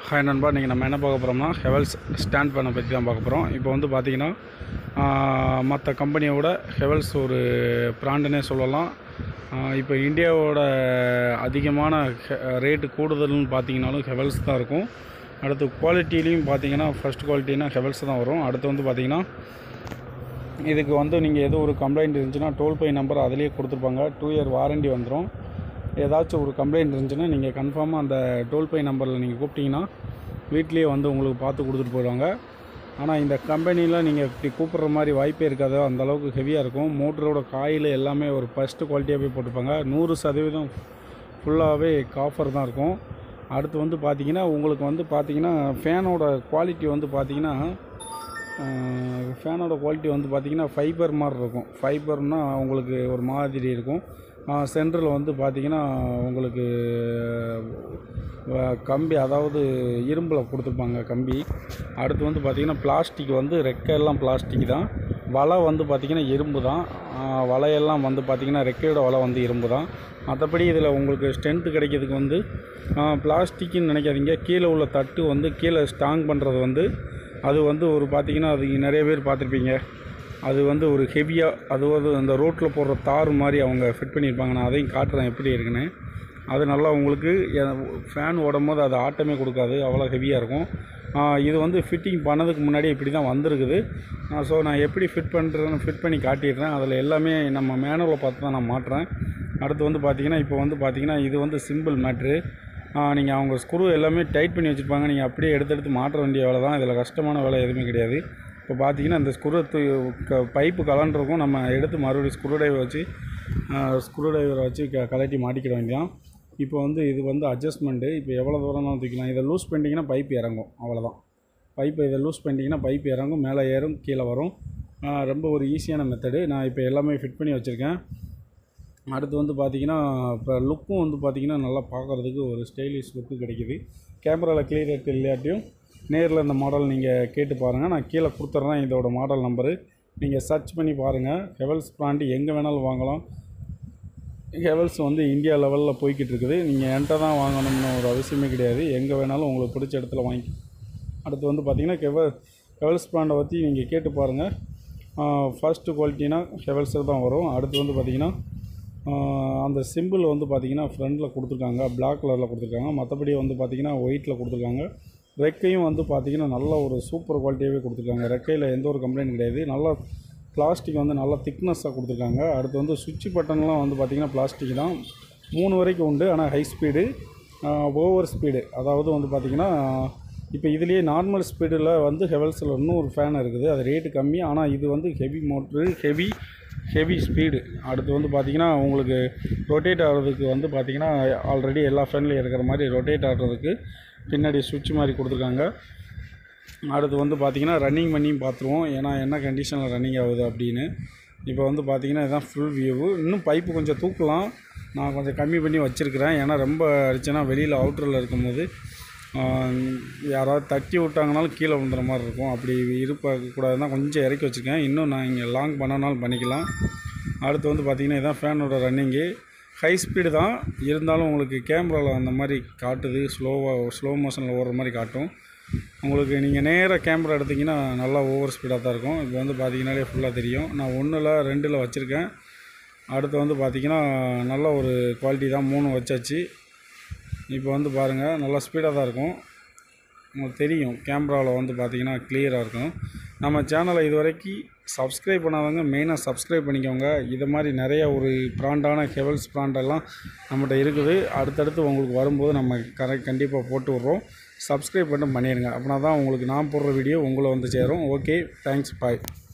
hi நண்பா நீங்கள் நம்ம என்ன பார்க்க போகிறோம்னா ஹெவல்ஸ் ஸ்டாண்ட் ஃபேனை பற்றி தான் பார்க்க போகிறோம் இப்போ வந்து பார்த்திங்கன்னா மற்ற கம்பெனியோட ஹெவல்ஸ் ஒரு பிராண்டுனே சொல்லலாம் ஆஹ் இப்போ இந்தியாவோட அதிகமான ரேட்டு கூடுதல்னு பார்த்தீங்கன்னாலும் ஹெவல்ஸ் தான் இருக்கும் அடுத்து குவாலிட்டிலையும் பார்த்தீங்கன்னா ஃபஸ்ட் குவாலிட்டினா ஹெவல்ஸ் தான் வரும் அடுத்து வந்து பார்த்திங்கன்னா இதுக்கு வந்து நீங்கள் ஏதோ ஒரு கம்ப்ளைண்ட் இருந்துச்சுன்னா டோல் பே நம்பர் அதிலேயே கொடுத்துருப்பாங்க டூ இயர் வாரண்டி வந்துடும் ஏதாச்சும் ஒரு கம்ப்ளைண்ட் இருந்துச்சுன்னா நீங்கள் கன்ஃபார்மாக அந்த டோல் பே நம்பரில் நீங்கள் கூப்பிட்டீங்கன்னா வீட்லேயே வந்து உங்களுக்கு பார்த்து கொடுத்துட்டு போயிடுவாங்க ஆனால் இந்த கம்பெனியில் நீங்கள் இப்படி கூப்பிட்ற மாதிரி வாய்ப்பே இருக்காது அந்த அளவுக்கு ஹெவியாக இருக்கும் மோட்டரோட காயில் எல்லாமே ஒரு ஃபஸ்ட்டு குவாலிட்டியாகவே போட்டிருப்பாங்க நூறு சதவீதம் ஃபுல்லாகவே காஃபர் தான் இருக்கும் அடுத்து வந்து பார்த்தீங்கன்னா உங்களுக்கு வந்து பார்த்தீங்கன்னா ஃபேனோட குவாலிட்டி வந்து பார்த்தீங்கன்னா ஃபேனோட குவாலிட்டி வந்து பார்த்திங்கன்னா ஃபைபர் மாதிரி இருக்கும் ஃபைபர்னால் உங்களுக்கு ஒரு மாதிரி இருக்கும் சென்டரில் வந்து பார்த்திங்கன்னா உங்களுக்கு அஹ், கம்பி அதாவது இரும்பில் கொடுத்துருப்பாங்க கம்பி அடுத்து வந்து பார்த்திங்கன்னா பிளாஸ்டிக் வந்து ரெக்கையெல்லாம் பிளாஸ்டிக் தான் வலை வந்து பார்த்திங்கன்னா இரும்பு தான் அஹ், வலையெல்லாம் வந்து பார்த்திங்கன்னா ரெக்கையோட வலை வந்து இரும்பு தான் மற்றபடி இதில் உங்களுக்கு ஸ்ட்ரென்த்து கிடைக்கிறதுக்கு வந்து பிளாஸ்டிக்குன்னு நினைக்காதீங்க கீழே உள்ள தட்டு வந்து கீழே ஸ்ட்ராங் பண்ணுறது வந்து அது வந்து ஒரு பார்த்திங்கன்னா அது நிறைய பேர் பார்த்துருப்பீங்க அது வந்து ஒரு ஹெவியாக அது வந்து அந்த ரோட்டில் போடுற தார் மாதிரி அவங்க ஃபிட் பண்ணியிருப்பாங்க நான் அதையும் காட்டுறேன் எப்படி இருக்குன்னு அது நல்லா உங்களுக்கு ஃபேன் ஓடும் போது அது ஆட்டமே கொடுக்காது அவ்வளோ ஹெவியாக இருக்கும் ஆஹ் இது வந்து ஃபிட்டிங் பண்ணதுக்கு முன்னாடி இப்படி தான் வந்திருக்குது ஸோ நான் எப்படி ஃபிட் பண்ணுறேன்னு ஃபிட் பண்ணி காட்டிடுறேன் அதில் எல்லாமே நம்ம மேனுவலை பார்த்து தான் நான் மாட்டுறேன் அடுத்து வந்து பார்த்திங்கன்னா இப்போ வந்து பார்த்திங்கன்னா இது வந்து சிம்பிள் மேட்ரு நீங்கள் அவங்க ஸ்க்ரூ எல்லாமே டைட் பண்ணி வச்சுருப்பாங்க நீங்கள் அப்படியே எடுத்து எடுத்து மாற்ற வேண்டிய வேலை தான் இதில் கஷ்டமான வேலை எதுவுமே கிடையாது இப்போ பார்த்தீங்கன்னா இந்த ஸ்க்ரூ க பைப்பு கலண்டிருக்கும் நம்ம எடுத்து மறுபடியும் ஸ்க்ரூ டிரைவர் வச்சு ஸ்க்ரூ டிரைவரை வச்சு க கலட்டி மாட்டிக்கிட வேண்டியதான் இப்போ வந்து இது வந்து அட்ஜஸ்ட்மெண்ட்டு இப்போ எவ்வளோ தூரம் தூக்கலாம் இதை லூஸ் பண்ணிட்டீங்கன்னா பைப் இறங்கும் அவ்வளோதான் பைப்பை இதை லூஸ் பண்ணிட்டீங்கன்னா பைப் இறங்கும் மேலே ஏறும் கீழே வரும் ஆஹ் ரொம்ப ஒரு ஈஸியான மெத்தடு நான் இப்போ எல்லாமே ஃபிட் பண்ணி வச்சுருக்கேன் அடுத்து வந்து பார்த்தீங்கன்னா இப்போ லுக்கும் வந்து பார்த்தீங்கன்னா நல்லா பார்க்குறதுக்கு ஒரு ஸ்டைலிஷ் லுக்கு கிடைக்குது கேமராவில் கிளியர் இல்லாட்டியும் நேரில் இந்த மாடல் நீங்கள் கேட்டு பாருங்கள் நான் கீழே கொடுத்துட்றேன் இதோட மாடல் நம்பரு நீங்கள் சர்ச் பண்ணி பாருங்கள் ஹெவல்ஸ் பிராண்டு எங்கே வேணாலும் வாங்கலாம் ஹெவல்ஸ் வந்து இந்தியா லெவலில் போய்கிட்டு இருக்குது நீங்கள் என்கிட்ட தான் வாங்கணும்னு ஒரு அவசியமே கிடையாது எங்கே வேணாலும் உங்களுக்கு பிடிச்ச இடத்துல வாங்கி அடுத்து வந்து பார்த்தீங்கன்னா ஹெவ ஹெவல்ஸ் பிராண்டை பற்றி நீங்கள் கேட்டு பாருங்கள் ஃபர்ஸ்ட்டு குவாலிட்டினா ஹெவல்ஸில் தான் வரும் அடுத்து வந்து பார்த்தீங்கன்னா ஆஹ் அந்த சிம்பிள் வந்து பார்த்தீங்கன்னா ஃப்ரண்டில் கொடுத்துருக்காங்க Black கலரில் கொடுத்துருக்காங்க மற்றபடி வந்து பார்த்தீங்கன்னா ஒயிட்டில் கொடுத்துருக்காங்க ரெக்கையும் வந்து பார்த்தீங்கன்னா நல்ல ஒரு சூப்பர் குவாலிட்டியாகவே கொடுத்துருக்காங்க ரெக்கையில் எந்த ஒரு கம்ப்ளைண்ட் கிடையாது நல்லா பிளாஸ்டிக் வந்து நல்லா திக்னஸ்ஸாக கொடுத்துருக்காங்க அடுத்து வந்து சுவிட்ச் பட்டன்லாம் வந்து பார்த்திங்கன்னா பிளாஸ்டிக் தான் மூணு வரைக்கும் உண்டு ஆனால் ஹை ஸ்பீடு ஓவர் ஸ்பீடு அதாவது வந்து பார்த்திங்கன்னா இப்போ இதுலேயே நார்மல் ஸ்பீடில் வந்து ஹெவல்ஸில் இன்னும் ஒரு ஃபேன் இருக்குது அது ரேட்டு கம்மி ஆனால் இது வந்து heavy motor heavy heavy speed அடுத்து வந்து பார்த்திங்கன்னா உங்களுக்கு ரொட்டேட் ஆகிறதுக்கு வந்து பார்த்திங்கன்னா ஆல்ரெடி எல்லா ஃபேன்லேயும் இருக்கிற மாதிரி ரொட்டேட் ஆகிறதுக்கு பின்னாடி சுவிட்ச் மாதிரி கொடுத்துருக்காங்க அடுத்து வந்து பார்த்திங்கன்னா ரன்னிங் பண்ணியும் பார்த்துருவோம் ஏன்னா என்ன கண்டிஷனில் ரன்னிங் ஆகுது அப்படின்னு இப்போ வந்து பார்த்திங்கன்னா இதுதான் ஃபுல் வியூ இன்னும் பைப்பு கொஞ்சம் தூக்கலாம் நான் கொஞ்சம் கம்மி பண்ணி வச்சுருக்கிறேன் ஏன்னா ரொம்ப அடிச்சுன்னா வெளியில் அவுட்டரில் இருக்கும்போது ஆஹ், யாராவது தட்டி விட்டாங்கனாலும் கீழே விழுந்துற மாதிரி இருக்கும் அப்படி இருக்கக்கூடாதுன்னா கொஞ்சம் இறக்கி வச்சுருக்கேன் இன்னும் நான் இங்கே லாங் பண்ணனாலும் பண்ணிக்கலாம் அடுத்து வந்து பார்த்திங்கன்னா இதுதான் ஃபேனோட ரன்னிங்கு ஹை ஸ்பீடு தான் இருந்தாலும் உங்களுக்கு கேமராவில் அந்த மாதிரி காட்டுது ஸ்லோவாக ஸ்லோ மோஷனில் ஓடுற மாதிரி காட்டும் உங்களுக்கு நீங்கள் நேராக கேமரா எடுத்தீங்கன்னா நல்லா ஓவர் ஸ்பீடாக தான் இருக்கும் இப்போ வந்து பார்த்தீங்கன்னாலே ஃபுல்லாக தெரியும் நான் ஒன்றில் ரெண்டில் வச்சுருக்கேன் அடுத்து வந்து பார்த்திங்கன்னா நல்ல ஒரு குவாலிட்டி தான் மூணு வச்சாச்சு இப்போ வந்து பாருங்கள் நல்லா ஸ்பீடாக தான் இருக்கும் உங்களுக்கு தெரியும் கேமராவில் வந்து பார்த்தீங்கன்னா கிளியராக இருக்கும் நம்ம சேனலை இது வரைக்கும் சப்ஸ்கிரைப் பண்ணாதவங்க மெயினாக சப்ஸ்கிரைப் பண்ணிக்கோங்க இது மாதிரி நிறைய ஒரு பிராண்டான ஹெவல்ஸ் பிராண்டெல்லாம் நம்மகிட்ட இருக்குது அடுத்தடுத்து உங்களுக்கு வரும்போது நம்ம கரெக்ட் கண்டிப்பாக போட்டு விட்றோம் சப்ஸ்கிரைப் மட்டும் பண்ணிடுங்க அப்படின்னா தான் உங்களுக்கு நான் போடுற வீடியோ உங்களை வந்து சேரும் ஓகே தேங்க்ஸ் பாய்